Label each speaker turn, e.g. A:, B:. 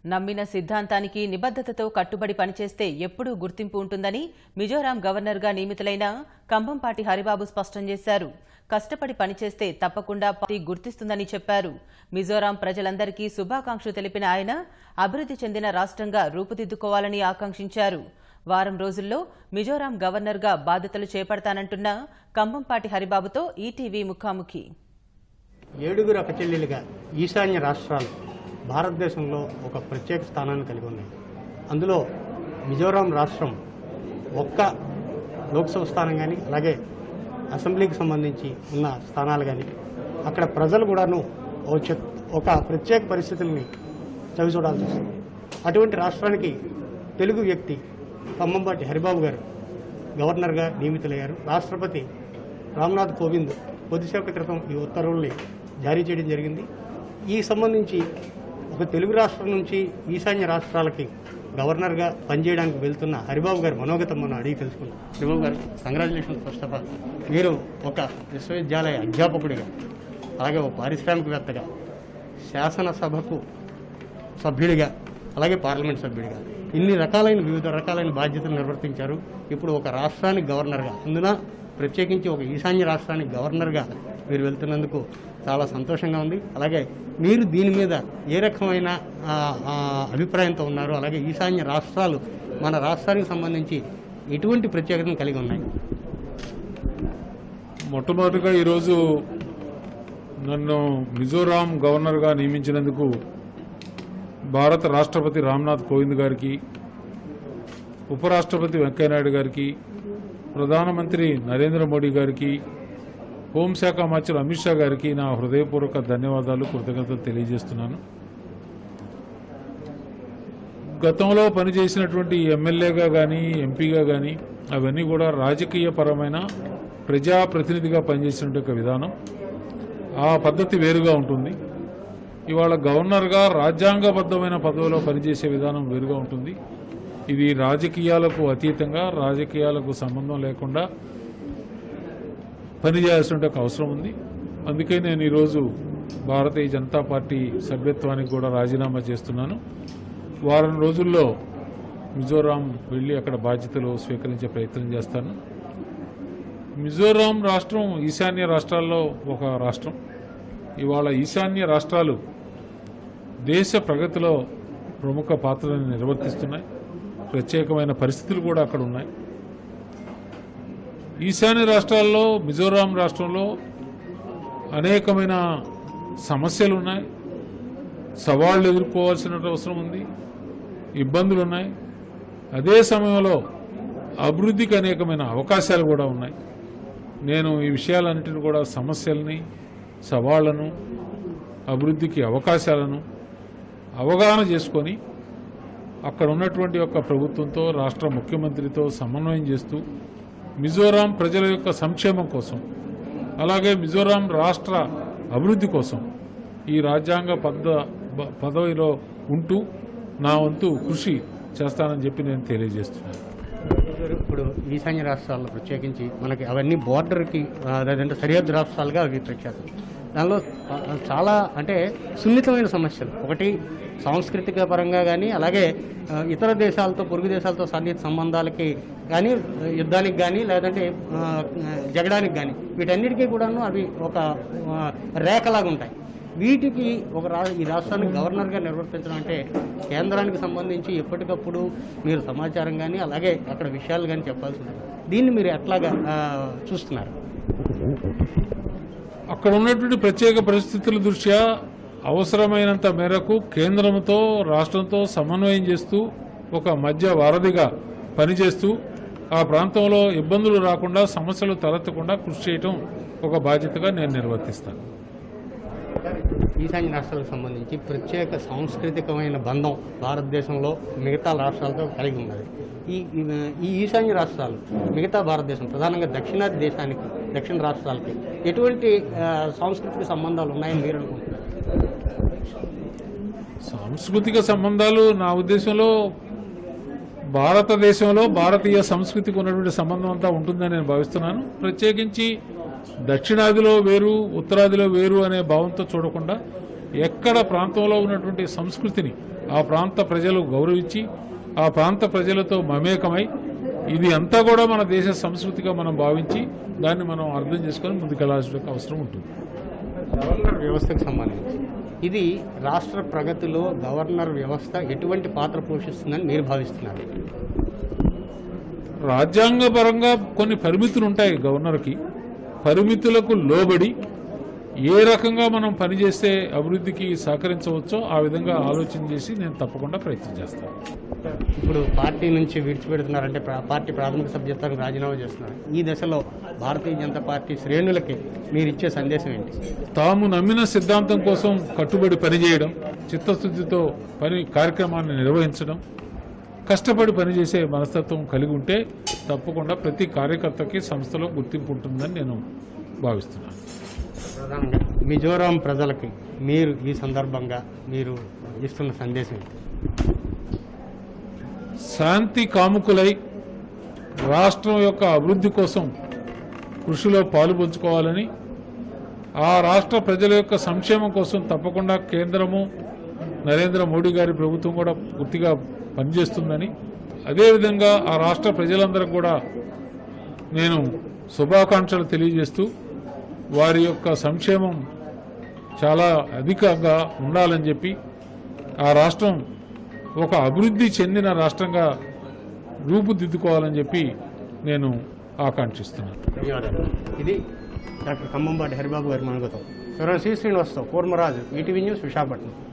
A: నమ్మిన సిద్ధాంతానికి నిబద్ధతతో కట్టుబడి పనిచేస్తే ఎప్పుడూ గుర్తింపు ఉంటుందని మిజోరాం గవర్నర్గా నియమితులైన కంభంపాటి హరిబాబు స్పష్టం చేశారు కష్టపడి పనిచేస్తే తప్పకుండా పార్టీ గుర్తిస్తుందని చెప్పారు మిజోరాం ప్రజలందరికీ శుభాకాంక్షలు తెలిపిన ఆయన అభివృద్ధి చెందిన రాష్ట్రంగా రూపుదిద్దుకోవాలని ఆకాంక్షించారు వారం రోజుల్లో మిజోరాం గవర్నర్గా బాధ్యతలు చేపడతానంటున్న కంభంపాటి హరిబాబుతో ఈటీవీ ముఖాముఖి
B: ఏడుగురు అక్కచెల్లెలుగా ఈశాన్య రాష్ట్రాలు భారతదేశంలో ఒక ప్రత్యేక స్థానాన్ని కలిగి ఉన్నాయి అందులో మిజోరాం రాష్ట్రం ఒక్క లోక్సభ స్థానం కానీ అలాగే అసెంబ్లీకి సంబంధించి ఉన్న స్థానాలు కానీ అక్కడ ప్రజలు కూడాను ఓ చె- ఒక ప్రత్యేక పరిస్థితుల్ని చవి చూడాల్సి వస్తుంది అటువంటి రాష్ట్రానికి తెలుగు వ్యక్తి ఖమ్మంపాటి హరిబాబు గారు గవర్నర్గా నియమితులయ్యారు రాష్ట్రపతి రామ్నాథ్ కోవింద్ కొద్దిసేపటి క్రితం ఈ ఉత్తర్వుల్ని జారీ చేయడం జరిగింది ఈ సంబంధించి ఒక తెలుగు రాష్ట్రం నుంచి ఈశాన్య రాష్ట్రాలకి గవర్నర్గా పనిచేయడానికి వెళ్తున్న హరిబాబు గారి మనోగతం మనం అడిగి తెలుసుకున్నాం హరిబాబు గారు కంగ్రాచులేషన్స్ ఫస్ట్ ఆఫ్ ఆల్ మీరు ఒక విశ్వవిద్యాలయ అధ్యాపకుడిగా అలాగే ఒక పారిశ్రామికవేత్తగా శాసనసభకు సభ్యుడిగా అలాగే పార్లమెంట్ సభ్యుడిగా ఇన్ని రకాలైన వివిధ రకాలైన బాధ్యతలు నిర్వర్తించారు ఇప్పుడు ఒక రాష్ట్రానికి గవర్నర్గా అందున ప్రత్యేకించి ఒక ఈశాన్య రాష్ట్రానికి గవర్నర్గా మీరు వెళ్తున్నందుకు చాలా సంతోషంగా ఉంది అలాగే మీరు దీని మీద ఏ రకమైన ఆ, ఆ, అభిప్రాయంతో ఉన్నారు అలాగే ఈశాన్య రాష్ట్రాలు మన రాష్ట్రానికి సంబంధించి ఎటువంటి ప్రత్యేకతను కలిగి ఉన్నాయి
C: మొట్టమొదటిగా ఈరోజు నన్ను మిజోరాం గవర్నర్గా నియమించినందుకు భారత రాష్ట్రపతి రామ్నాథ్ కోవింద్ గారికి ఉపరాష్ట్రపతి వెంకయ్యనాయుడు గారికి ప్రధానమంత్రి నరేంద్ర మోడీ గారికి హోంశాఖ మంత్రి అమిత్ షా గారికి నా హృదయపూర్వక ధన్యవాదాలు కృతజ్ఞతలు తెలియజేస్తున్నాను గతంలో పనిచేసినటువంటి ఎమ్మెల్యేగా కానీ ఎంపీగా కానీ అవన్నీ కూడా రాజకీయ పరమైన ప్రజాప్రతినిధిగా పనిచేసినటువంటి ఒక విధానం ఆ పద్ధతి వేరుగా ఉంటుంది ఇవాళ గవర్నర్గా రాజ్యాంగబద్ధమైన పదవిలో పనిచేసే విధానం వేరుగా ఉంటుంది ఇది రాజకీయాలకు అతీతంగా రాజకీయాలకు సంబంధం లేకుండా పనిచేయాల్సిన ఒక అవసరం ఉంది అందుకే నేను ఈరోజు భారతీయ జనతా పార్టీ సభ్యత్వానికి కూడా రాజీనామా చేస్తున్నాను వారం రోజుల్లో మిజోరాం వెళ్ళి అక్కడ బాధ్యతలు స్వీకరించే ప్రయత్నం చేస్తాను మిజోరాం రాష్ట్రం ఈశాన్య రాష్ట్రాల్లో ఒక రాష్ట్రం ఇవాళ ఈశాన్య రాష్ట్రాలు దేశ ప్రగతిలో ప్రముఖ పాత్రను నిర్వర్తిస్తున్నాయి ప్రత్యేకమైన పరిస్థితులు కూడా అక్కడ ఉన్నాయి ఈశాన్య రాష్ట్రాల్లో మిజోరాం రాష్ట్రంలో అనేకమైన సమస్యలు ఉన్నాయి సవాళ్లు ఎదుర్కోవాల్సిన అవసరం ఉంది ఇబ్బందులు ఉన్నాయి అదే సమయంలో అభివృద్ధికి అనేకమైన అవకాశాలు కూడా ఉన్నాయి నేను ఈ విషయాలన్నింటిని కూడా సమస్యల్ని సవాళ్లను అభివృద్ధికి అవకాశాలను అవగాహన చేసుకొని అక్కడ ఉన్నటువంటి యొక్క ప్రభుత్వంతో రాష్ట్ర ముఖ్యమంత్రితో సమన్వయం చేస్తూ మిజోరాం ప్రజల యొక్క సంక్షేమం కోసం అలాగే మిజోరాం రాష్ట్ర అభివృద్ధి కోసం ఈ రాజ్యాంగ పద బ- పదవిలో ఉంటూ నా వంతు కృషి చేస్తానని చెప్పి నేను తెలియజేస్తున్నాను
B: ఇప్పుడు ఈశాన్య రాష్ట్రాల్లో ప్రత్యేకించి మనకి అవన్నీ బోర్డర్కి ఆ, లేదంటే సరిహద్దు రాష్ట్రాలుగా అవి ప్రఖ్యాతం దానిలో ఆ, చాలా అంటే సున్నితమైన సమస్యలు ఒకటి సాంస్కృతిక పరంగా కానీ అలాగే ఆ, ఇతర దేశాలతో పొరుగు దేశాలతో సన్నిహిత సంబంధాలకి కానీ యుద్ధానికి కానీ లేదంటే ఆ, జగడానికి కానీ వీటన్నిటికీ కూడాను అవి ఒక ఆ, రేఖలాగా ఉంటాయి వీటికి ఒక రా ఈ రాష్ట్రానికి గవర్నర్గా నిర్వర్తించడం అంటే కేంద్రానికి సంబంధించి ఎప్పటికప్పుడు మీరు సమాచారం కానీ అలాగే అక్కడ విషయాలు కానీ చెప్పాల్సి ఉంటుంది దీన్ని మీరు ఎట్లాగా ఆ, చూస్తున్నారు
C: అక్కడ ఉన్నటువంటి ప్రత్యేక పరిస్థితుల దృష్ట్యా అవసరమైనంత మేరకు కేంద్రంతో రాష్ట్రంతో సమన్వయం చేస్తూ ఒక మధ్య వారధిగా పనిచేస్తూ ఆ ప్రాంతంలో ఇబ్బందులు రాకుండా సమస్యలు తలెత్తకుండా కృషి చేయటం ఒక బాధ్యతగా నేను నిర్వర్తిస్తాను
B: ఈశాన్య రాష్ట్రాలకు సంబంధించి ప్రత్యేక సాంస్కృతికమైన బంధం భారతదేశంలో మిగతా రాష్ట్రాలతో కలిగి ఉన్నది ఈ ఈ- ఈ ఈశాన్య రాష్ట్రాలు మిగతా భారతదేశం ప్రధానంగా దక్షిణాది దేశానికి దక్షిణ రాష్ట్రాలకి ఎటువంటి ఆ, సాంస్కృతిక సంబంధాలు ఉన్నాయని మీరు అనుకుంటున్నారు
C: సాంస్కృతిక సంబంధాలు నా ఉద్దేశంలో భారతదేశంలో భారతీయ సంస్కృతికి ఉన్నటువంటి సంబంధం అంతా ఉంటుందని నేను భావిస్తున్నాను ప్రత్యేకించి దక్షిణాదిలో వేరు ఉత్తరాదిలో వేరు అనే భావంతో చూడకుండా ఎక్కడ ప్రాంతంలో ఉన్నటువంటి సంస్కృతిని ఆ ప్రాంత ప్రజలు గౌరవించి ఆ ప్రాంత ప్రజలతో మమేకమై ఇది అంతా కూడా మన దేశ సంస్కృతిగా మనం భావించి దాన్ని మనం అర్థం చేసుకొని ముందుకెళ్లాల్సిన అవసరం ఉంటుంది
B: గవర్నర్ వ్యవస్థకు సంబంధించి ఇది రాష్ట్ర ప్రగతిలో గవర్నర్ వ్యవస్థ ఎటువంటి పాత్ర పోషిస్తుందని మీరు భావిస్తున్నారు
C: రాజ్యాంగపరంగా కొన్ని పరిమితులు ఉంటాయి గవర్నర్కి పరిమితులకు లోబడి ఏ రకంగా మనం పనిచేస్తే అభివృద్ధికి సహకరించవచ్చో ఆ విధంగా ఆలోచన చేసి నేను తప్పకుండా ప్రయత్నం చేస్తాను
B: ఇప్పుడు పార్టీ నుంచి విడిచిపెడుతున్నారంటే ప్రా- పార్టీ ప్రాథమిక సభ్యత్వానికి రాజీనామా చేస్తున్నారు ఈ దశలో భారతీయ జనతా పార్టీ శ్రేణులకి మీరు ఇచ్చే సందేశం ఏంటి
C: తాము నమ్మిన సిద్ధాంతం కోసం కట్టుబడి పనిచేయడం చిత్తశుద్ధితో పని కార్యక్రమాన్ని నిర్వహించడం కష్టపడి పనిచేసే మనస్తత్వం కలిగి ఉంటే తప్పకుండా ప్రతి కార్యకర్తకి సంస్థలో గుర్తింపు ఉంటుందని నేను భావిస్తున్నాను
B: ప్రధానంగా మిజోరాం ప్రజలకి మీరు ఈ సందర్భంగా మీరు ఇస్తున్న సందేశం ఏంటి
C: శాంతి కాముకులై రాష్ట్రం యొక్క అభివృద్ధి కోసం కృషిలో పాలు పంచుకోవాలని ఆ రాష్ట్ర ప్రజల యొక్క సంక్షేమం కోసం తప్పకుండా కేంద్రము నరేంద్ర మోడీ గారి ప్రభుత్వం కూడా పూర్తిగా పనిచేస్తుందని అదేవిధంగా ఆ రాష్ట్ర ప్రజలందరికీ కూడా నేను శుభాకాంక్షలు తెలియజేస్తూ వారి యొక్క సంక్షేమం చాలా అధికంగా ఉండాలని చెప్పి ఆ రాష్ట్రం ఒక అభివృద్ధి చెందిన రాష్ట్రంగా రూపుదిద్దుకోవాలని చెప్పి నేను ఆకాంక్షిస్తున్నాను
B: ధన్యవాదాలు ఇది డాక్టర్ ఖమ్మంపాటి హరిబాబు గారి మనగతో శ్రీ శ్రీనివాసరావు కూర్మరాజు ఈటీవీ న్యూస్ విశాఖపట్నం